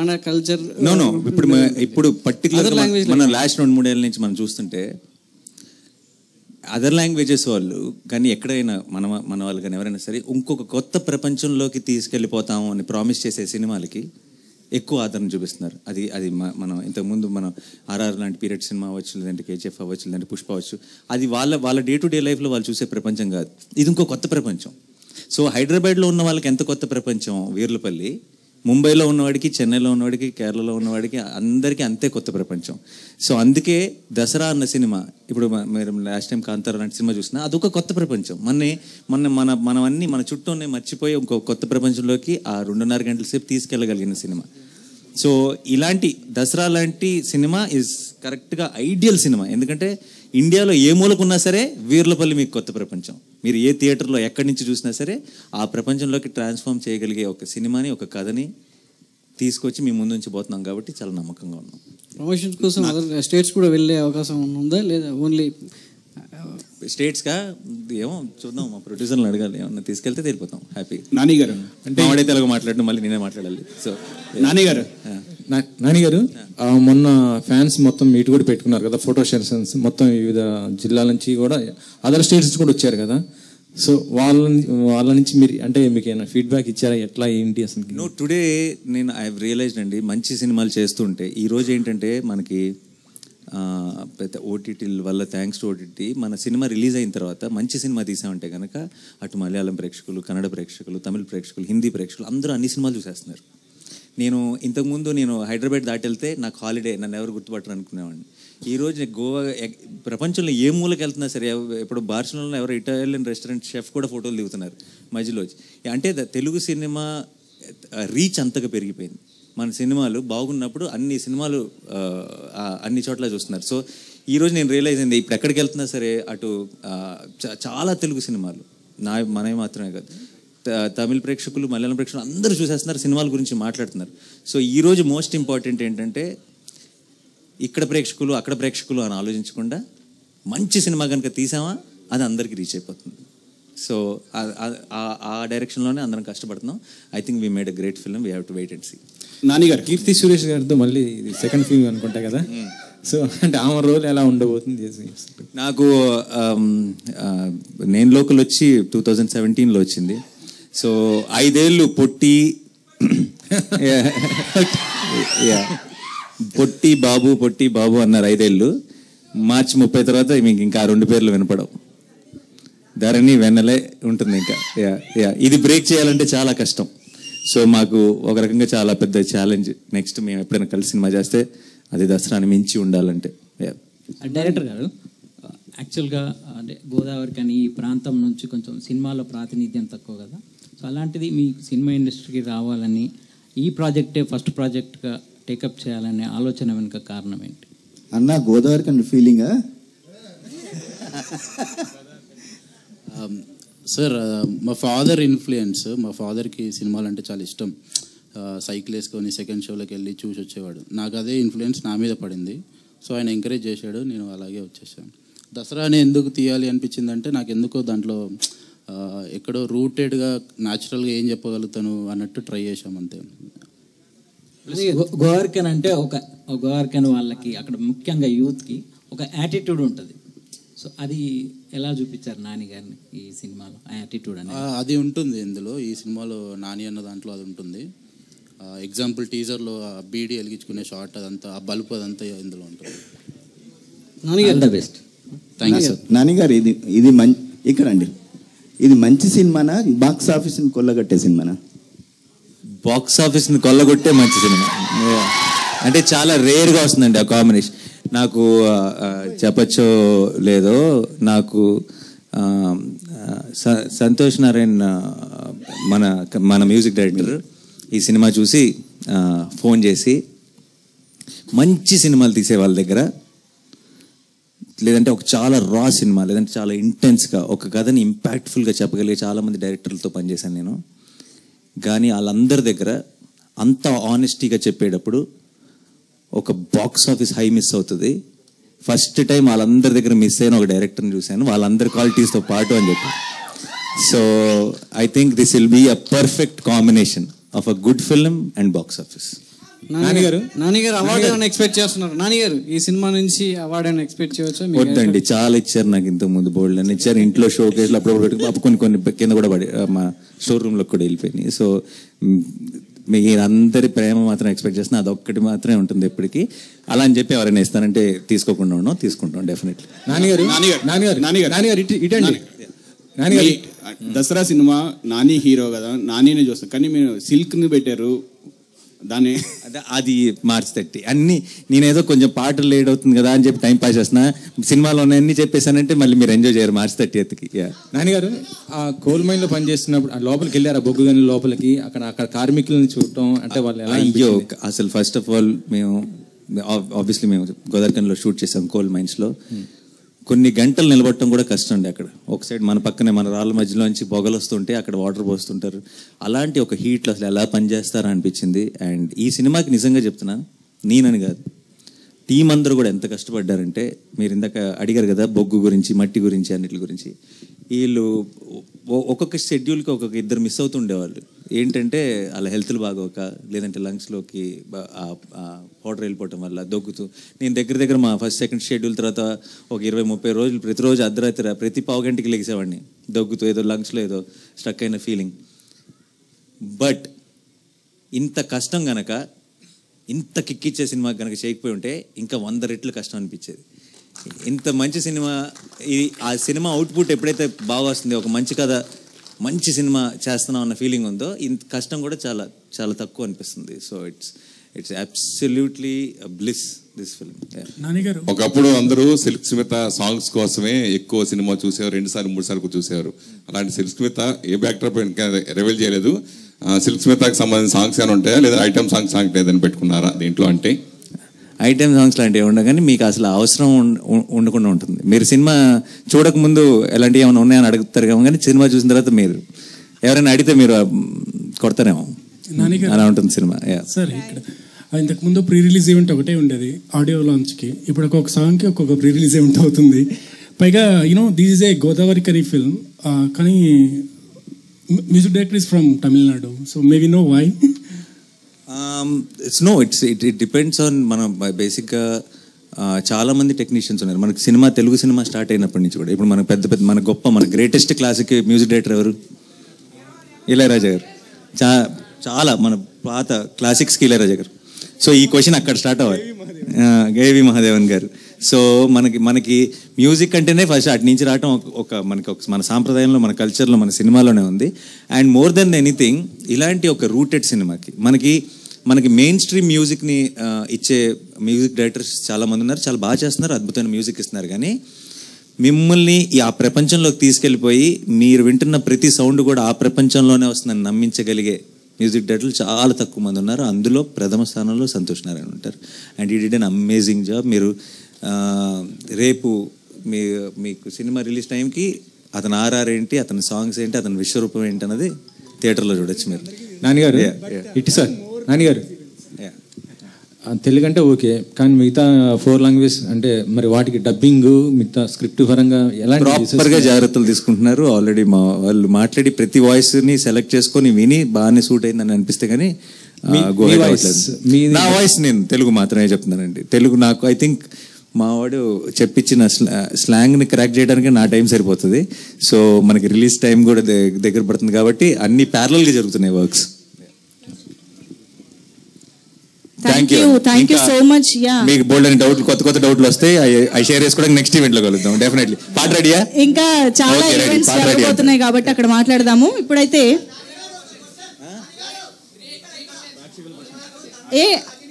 మన culture no no ఇప్పుడు మ- ఇప్పుడు పర్టికులర్ Other language మన లాస్ట్ రెండు మూడేళ్ళ నుంచి మనం చూస్తుంటే అదర్ లాంగ్వేజెస్ వాళ్ళు కానీ ఎక్కడైనా మన మన వాళ్ళు కానీ ఎవరైనా సరే ఇంకొక కొత్త ప్రపంచంలోకి తీసుకెళ్ళిపోతాము అని ప్రామిస్ చేసే సినిమాలకి ఎక్కువ ఆదరణ చూపిస్తున్నారు అది అది మ- మనం ఇంతకుముందు మనం ఆర్ఆర్ లాంటి పీరియడ్ సినిమా అవ్వచ్చు లేదంటే కేజీఎఫ్ అవ్వచ్చు లేదంటే పుష్ప అవ్వచ్చు అది వాళ్ళ వాళ్ళ డే టు డే లైఫ్లో వాళ్ళు చూసే ప్రపంచం కాదు ఇది ఇంకో కొత్త ప్రపంచం సో హైదరాబాద్లో ఉన్న వాళ్ళకి ఎంత కొత్త ప్రపంచం వీర్లపల్లి ముంబైలో ఉన్నవాడికి చెన్నైలో ఉన్నవాడికి కేరళలో ఉన్నవాడికి అందరికీ అంతే కొత్త ప్రపంచం సో అందుకే దసరా అన్న సినిమా ఇప్పుడు మ- మీరు లాస్ట్ టైం కాంతార లాంటి సినిమా చూసినా అదొక కొత్త ప్రపంచం మన మన మన మనం అన్ని మన చుట్టూ ఉన్నాయి మర్చిపోయి ఇంకో కొత్త ప్రపంచంలోకి ఆ రెండున్నర గంటల సేపు తీసుకెళ్ళగలిగిన సినిమా సో ఇలాంటి దసరా లాంటి సినిమా ఇస్ కరెక్ట్గా ఐడియల్ సినిమా ఎందుకంటే ఇండియాలో ఏ మూలకున్నా సరే వీర్లపల్లి మీకు కొత్త ప్రపంచం మీరు ఏ థియేటర్లో ఎక్కడి నుంచి చూసినా సరే ఆ ప్రపంచంలోకి ట్రాన్స్ఫార్మ్ చేయగలిగే ఒక సినిమాని ఒక కథని తీసుకొచ్చి మీ ముందు నుంచి పోతున్నాం కాబట్టి చాలా నమ్మకంగా ఉన్నాం ప్రమోషన్స్ కోసం అదర్ స్టేట్స్ కూడా వెళ్ళే అవకాశం ఉందా లేదా ఓన్లీ స్టేట్స్గా ఏమో చూద్దాం మా ప్రొడ్యూసర్ని అడగాలి ఏమన్నా తీసుకెళ్తే వెళ్ళిపోతాం హ్యాపీ నాని గారు అంటే మావాడే తెలుగు మాట్లాడడం మళ్ళీ నేనే మాట్లాడాలి సో నాని గారు నా- నాని గారు ఆ, మొన్న ఫ్యాన్స్ మొత్తం మీట్ కూడా పెట్టుకున్నారు కదా ఫోటో సెషన్స్ మొత్తం వివిధ జిల్లాల నుంచి కూడా అదర్ స్టేట్స్ నుంచి కూడా వచ్చారు కదా సో వాళ్ళ వాళ్ళ నుంచి మీరు అంటే మీకు ఏమైనా ఫీడ్బ్యాక్ ఇచ్చారా ఎట్లా ఏంటి అసలు నో టుడే నేను ఐ రియలైజ్డ్ అండి మంచి సినిమాలు చేస్తుంటే ఈ రోజు ఏంటంటే మనకి ఆ, పెద్ద ఓటీటీల వల్ల థ్యాంక్స్ టు ఓటీటీ మన సినిమా రిలీజ్ అయిన తర్వాత మంచి సినిమా తీసామంటే కనుక అటు మలయాళం ప్రేక్షకులు కన్నడ ప్రేక్షకులు తమిళ ప్రేక్షకులు హిందీ ప్రేక్షకులు అందరూ అన్ని సినిమాలు చూసేస్తున్నారు నేను ఇంతకుముందు నేను హైదరాబాద్ దాటి వెళ్తే నాకు హాలిడే నన్ను ఎవరు గుర్తుపట్టరు అనుకునేవాడిని ఈ రోజు నేను గోవా ఎగ్- ప్రపంచంలో ఏ మూలకి వెళ్తున్నా సరే ఎవ- ఇప్పుడు బార్సిలోనాలో ఎవరో ఇటాలియన్ రెస్టారెంట్ షెఫ్ కూడా ఫోటోలు దిగుతున్నారు మధ్యలో వచ్చి. అంటే ద- తెలుగు సినిమా రీచ్ అంతగా పెరిగిపోయింది మన సినిమాలు బాగున్నప్పుడు అన్ని సినిమాలు ఆ, ఆ, అన్ని చోట్ల చూస్తున్నారు సో ఈ రోజు నేను రియలైజ్ అయింది ఇప్పుడు ఎక్కడికి వెళ్తున్నా సరే అటు ఆ, చా- చాలా తెలుగు సినిమాలు నా మనవి మాత్రమే కాదు త- తమిళ ప్రేక్షకులు మలయాళం ప్రేక్షకులు అందరూ చూసేస్తున్నారు సినిమాల గురించి మాట్లాడుతున్నారు సో ఈ రోజు మోస్ట్ ఇంపార్టెంట్ ఏంటంటే ఇక్కడ ప్రేక్షకులు అక్కడ ప్రేక్షకులు అని ఆలోచించకుండా మంచి సినిమా కనుక తీసామా అది అందరికీ రీచ్ అయిపోతుంది సో ఆ- ఆ- ఆ- ఆ డైరెక్షన్లోనే అందరం కష్టపడుతున్నాం I think we made a great film we have to wait and see Nani garu Keerthy Suresh గారితో మళ్ళీ ఇది సెకండ్ ఫిల్మ్ అనుకుంటా కదా సో అంటే ఆమె రోల్ ఎలా ఉండబోతుంది చేసి నాకు ఆమ్, ఆ, నేను లోకల్ వచ్చి టూ థౌజండ్ సెవెంటీన్లో వచ్చింది సో ఐదేళ్ళు పొట్టి Yeah. పొట్టి బాబు పొట్టి బాబు అన్నారు ఐదేళ్ళు మార్చి ముప్పై తర్వాత మీకు ఇంకా ఆ రెండు పేర్లు వినపడవు ధరణి వెన్నలే ఉంటుంది ఇంకా యా యా ఇది బ్రేక్ చేయాలంటే చాలా కష్టం సో మాకు ఒక రకంగా చాలా పెద్ద ఛాలెంజ్ నెక్స్ట్ మేము ఎప్పుడైనా కలిసి సినిమా చేస్తే అది దసరాని మించి ఉండాలంటే యా డైరెక్టర్ గారు యాక్చువల్గా అంటే గోదావరి కానీ ఈ ప్రాంతం నుంచి కొంచెం సినిమాలో ప్రాతినిధ్యం తక్కువ కదా సో అలాంటిది మీ సినిమా ఇండస్ట్రీకి రావాలని ఈ ప్రాజెక్టే ఫస్ట్ ప్రాజెక్ట్గా టేకప్ చేయాలనే ఆలోచన వెనుక కారణం ఏంటి అన్న గోదావరి కంటే ఫీలింగా సార్ మా ఫాదర్ ఇన్ఫ్లుయెన్స్ మా ఫాదర్కి సినిమాలు అంటే చాలా ఇష్టం ఆ, సైకిల్ వేసుకొని సెకండ్ షోలోకి వెళ్ళి చూసి వచ్చేవాడు నాకు అదే ఇన్ఫ్లుయెన్స్ నా మీద పడింది సో ఆయన ఎంకరేజ్ చేశాడు నేను అలాగే వచ్చేసాను దసరాని ఎందుకు తీయాలి అనిపించిందంటే నాకు ఎందుకో దాంట్లో ఆ, ఎక్కడో రూటెడ్గా న్యాచురల్గా ఏం చెప్పగలుగుతాను అన్నట్టు ట్రై చేశాం అంతే గో- గోవర్కన్ అంటే ఒక ఒక గోవర్కన్ వాళ్ళకి అక్కడ ముఖ్యంగా యూత్కి ఒక యాటిట్యూడ్ ఉంటుంది సో అది ఎలా చూపించారు నాని గారిని ఈ సినిమాలో ఆ యాటిట్యూడ్ అనేది ఆ, అది ఉంటుంది ఇందులో ఈ సినిమాలో నాని అన్న దాంట్లో అది ఉంటుంది ఎగ్జాంపుల్ టీజర్లో ఆ బీడీ వెలిగించుకునే షార్ట్ అదంతా ఆ బల్బ్ అదంతా ఇందులో ఉంటుంది all the best thank you sir Nani garu ఇది ఇది మం ఇక్కడ అండి ఇది మంచి సినిమానా బాక్స్ ఆఫీస్ని కొల్లగట్టే సినిమానా బాక్స్ ఆఫీస్ని కొల్లగొట్టే మంచి సినిమా Yeah. అంటే చాలా రేర్గా వస్తుందండి ఆ కాంబినేషన్ నాకు ఆ, ఆ, చెప్పచ్చో లేదో నాకు ఆ, ఆ, స- సంతోష్ నారాయణ్ ఆ, మన మన మ్యూజిక్ డైరెక్టర్ ఈ సినిమా చూసి ఆ, ఫోన్ చేసి మంచి సినిమాలు తీసే వాళ్ళ దగ్గర లేదంటే ఒక చాలా రా సినిమా లేదంటే చాలా ఇంటెన్స్గా ఒక కథని ఇంపాక్ట్ఫుల్గా చెప్పగలిగే చాలామంది డైరెక్టర్లతో పనిచేశాను నేను కానీ వాళ్ళందరి దగ్గర అంత ఆనెస్టీగా చెప్పేటప్పుడు ఒక బాక్స్ ఆఫీస్ హై మిస్ అవుతుంది ఫస్ట్ టైం వాళ్ళందరి దగ్గర మిస్ అయిన ఒక డైరెక్టర్ని చూశాను వాళ్ళందరి క్వాలిటీస్తో పాటు అని చెప్పి so I think this will be a perfect combination of a good film and box office నాన్నగారు నాన్నగారు అవార్డు ఏమైనా ఎక్స్పెక్ట్ చేస్తున్నారు నాన్నగారు ఈ సినిమా నుంచి అవార్డు ఏమైనా ఎక్స్పెక్ట్ చేయవచ్చా మీకు వద్దండి చాలా ఇచ్చారు నాకు ఇంత ముందు బోల్డ్ అని ఇచ్చారు ఇంట్లో షో కేసులు అప్పుడప్పుడు పెట్టుకుని అప్పుడు కొన్ని కొన్ని కింద కూడా పడి ఆ, మా స్టోర్ రూమ్ లో కూడా వెళ్ళిపోయినాయి సో మ్, మీ అందరి ప్రేమ మాత్రం ఎక్స్పెక్ట్ చేస్తున్నా అదొక్కటి మాత్రమే ఉంటుంది ఎప్పటికీ అలా అని చెప్పి ఎవరైనా ఇస్తానంటే తీసుకోకుండా ఉన్నాం తీసుకుంటాం డెఫినెట్లీ నాన్నగారు నాన్నగారు. నాన్నగారు నాన్నగారు. నాన్నగారు ఇటు ఇటండి నాన్నగారు మీ దసరా సినిమా నాని హీరో కదా నానినే చూస్తాం కానీ మీరు సిల్క్ ని పెట్టారు దాన్ని అదే అది మార్చ్ థర్టీ అన్ని నేనేదో కొంచెం పాటలు లేట్ అవుతుంది కదా అని చెప్పి టైం పాస్ చేస్తున్నా సినిమాలో అన్ని చెప్పేశానంటే మళ్ళీ మీరు ఎంజాయ్ చేయరు మార్చ్ థర్టీ ఎత్కి నాన్నగారు ఆ కోల్ మైన్ లో పనిచేస్తున్నప్పుడు ఆ లోపలికి వెళ్ళారు బొగ్గు గని లోపలికి అక్కడ అక్కడ కార్మికులను చూడటం అంటే వాళ్ళు ఎలా అయ్యో అనిపించింది? అసలు ఫస్ట్ ఆఫ్ ఆల్ మేము ఆబ్వియస్లీ మేము గోదావరికంలో షూట్ చేసాం కోల్ మైన్స్ లో కొన్ని గంటలు నిలబడటం కూడా కష్టం అండి అక్కడ ఒక సైడ్ మన పక్కనే మన రాళ్ళ మధ్యలోంచి పొగలు వస్తుంటే అక్కడ వాటర్ పోస్తుంటారు అలాంటి ఒక హీట్లో అసలు ఎలా పనిచేస్తారా అనిపించింది అండ్ ఈ సినిమాకి నిజంగా చెప్తున్నా నేనని కాదు టీం అందరూ కూడా ఎంత కష్టపడ్డారంటే మీరు ఇందాక అడిగారు కదా బొగ్గు గురించి మట్టి గురించి అన్నిటి గురించి వీళ్ళు ఒ- ఒక్కొక్క షెడ్యూల్కి ఒక్కొక్క ఇద్దరు మిస్ అవుతుండేవాళ్ళు ఏంటంటే వాళ్ళ హెల్త్లు బాగోక లేదంటే లంగ్స్లోకి పౌడర్ వెళ్ళిపోవటం వల్ల దొగ్గుతూ నేను దగ్గర దగ్గర మా ఫస్ట్ సెకండ్ షెడ్యూల్ తర్వాత ఒక ఇరవై ముప్పై రోజులు ప్రతిరోజు అర్ధరాత్రి ప్రతి పావు గంటకి లెగిసేవాడిని దగ్గుతూ ఏదో లంగ్స్లో ఏదో స్ట్రక్ అయిన ఫీలింగ్ బట్ ఇంత కష్టం గనక ఇంత కిక్కిచ్చే సినిమా కనుక చేయకపోయి ఉంటే ఇంకా వంద రెట్లు కష్టం అనిపించేది ఇంత మంచి సినిమా ఇది ఆ సినిమా అవుట్పుట్ ఎప్పుడైతే బాగా వస్తుంది ఒక మంచి కథ మంచి సినిమా చేస్తున్నాం అన్న ఫీలింగ్ ఉందో ఇంత కష్టం కూడా చాలా చాలా తక్కువ అనిపిస్తుంది so it's it's absolutely bliss this film నాన్నగారు ఒకప్పుడు అందరూ సిల్క్ స్మిత సాంగ్స్ కోసమే ఎక్కువ సినిమా చూసేవారు రెండు సార్లు మూడు సార్లు చూసేవారు అలాంటి సిల్క్ స్మిత ఏ బ్యాక్డ్రాప్ ఇంకా రివీల్ చేయలేదు ఆ, సిల్క్ స్మితకి సంబంధించిన సాంగ్స్ ఏమైనా ఉంటాయా లేదా ఐటమ్ సాంగ్స్ సాంగ్ ఏదైనా పెట్టుకున్నారా దీంట్లో అంటే ఐటమ్ సాంగ్స్ లాంటివి ఉండగానే మీకు అసలు అవసరం ఉం- ఉం- ఉండకుండా ఉంటుంది మీరు సినిమా చూడక ముందు ఎలాంటివి ఏమైనా ఉన్నాయని అడుగుతారు ఏమో కానీ సినిమా చూసిన తర్వాత మీరు ఎవరైనా అడిగితే మీరు ఆ, కొడతారేమో నాన్నగారు. అలా ఉంటుంది సినిమా yeah. సార్ ఇక్కడ ఆ, ఇంతకు ముందు ప్రీ రిలీజ్ ఈవెంట్ ఒకటే ఉండేది ఆడియో లాంచ్కి ఇప్పుడు ఒక్కొక్క సాంగ్కి ఒక్కొక్క ప్రీ రిలీజ్ ఈవెంట్ అవుతుంది పైగా you know this is a Godavari curry film కానీ music director is from Tamil Nadu so maybe no why it's no it's it it depends on మనం బేసిక్గా చాలా మంది టెక్నీషియన్స్ ఉన్నారు మనకి సినిమా తెలుగు సినిమా స్టార్ట్ అయినప్పటి నుంచి కూడా ఇప్పుడు మన పెద్ద పెద్ద మన గొప్ప మన గ్రేటెస్ట్ క్లాసిక్ మ్యూజిక్ డైరెక్టర్ ఎవరు ఇళయరాజా గారు చా చాలా మన పాత క్లాసిక్స్కి ఇళయరాజా గారు సో ఈ క్వశ్చన్ అక్కడ స్టార్ట్ అవ్వాలి గేవి మహాదేవన్ గారు సో మనకి మనకి మ్యూజిక్ అంటేనే ఫస్ట్ అటు నుంచి రావటం ఒక- ఒక మనకి ఒక మన సాంప్రదాయంలో మన కల్చర్లో మన సినిమాలోనే ఉంది అండ్ మోర్ దెన్ ఎనీథింగ్ ఇలాంటి ఒక రూటెడ్ సినిమాకి మనకి మనకి మెయిన్ స్ట్రీమ్ మ్యూజిక్ని ఆ, ఇచ్చే మ్యూజిక్ డైరెక్టర్స్ చాలా మంది ఉన్నారు చాలా బాగా చేస్తున్నారు అద్భుతమైన మ్యూజిక్ ఇస్తున్నారు కానీ మిమ్మల్ని ఈ ఆ ప్రపంచంలోకి తీసుకెళ్ళిపోయి మీరు వింటున్న ప్రతి సౌండ్ కూడా ఆ ప్రపంచంలోనే వస్తుందని నమ్మించగలిగే మ్యూజిక్ డైరెక్టర్లు చాలా తక్కువ మంది ఉన్నారు అందులో ప్రథమ స్థానంలో సంతోష్ నారాయణ ఉంటారు అండ్ ఈ డిడ్ అన్ అమేజింగ్ జాబ్ మీరు ఆ, రేపు మీ మీకు సినిమా రిలీజ్ టైంకి అతని ఆర్ఆర్ ఏంటి అతని సాంగ్స్ ఏంటి అతని విశ్వరూపం ఏంటి అన్నది థియేటర్లో చూడొచ్చు మీరు నాన్నగారు Yeah, yeah. ఇటు సార్ నాన్నగారు Yeah. ఆ, తెలుగు అంటే ఓకే కానీ మిగతా ఫోర్ లాంగ్వేజ్ అంటే మరి వాటికి డబ్బింగ్ మిగతా స్క్రిప్ట్ పరంగా ఎలాంటి ప్రాపర్ గా జాగ్రత్తలు తీసుకుంటున్నారు ఆల్రెడీ మా వాళ్ళు మాట్లాడి ప్రతి వాయిస్ ని సెలెక్ట్ చేసుకొని విని బాగానే సూట్ అయిందని అనిపిస్తే కానీ మీ- go మీ ahead voice, అవ్వట్లేదు. మీది- నా వాయిస్ నేను తెలుగు మాత్రమే చెప్తున్నానండి తెలుగు నాకు ఐ థింక్ మా వాడు చెప్పించిన స్లాంగ్ ని క్రాక్ చేయడానికి నా టైం సరిపోతుంది సో మనకి రిలీజ్ టైం కూడా ద- దగ్గర పడుతుంది కాబట్టి అన్ని ప్యారల్ గా జరుగుతున్నాయి works thank you thank you so much yeah మీకు బోల్డ్ అని డౌట్లు కొత్త కొత్త డౌట్లు వస్తాయి అవి- అవి షేర్ చేసుకోవడానికి నెక్స్ట్ ఈవెంట్ లో కలుద్దాం డెఫినెట్లీ పాట రెడీయా ఇంకా చాలా Okay, ready. ఈవెంట్స్ పాట ready జరగబోతున్నాయి కాబట్టి అక్కడ మాట్లాడదాము ఇప్పుడైతే ఏ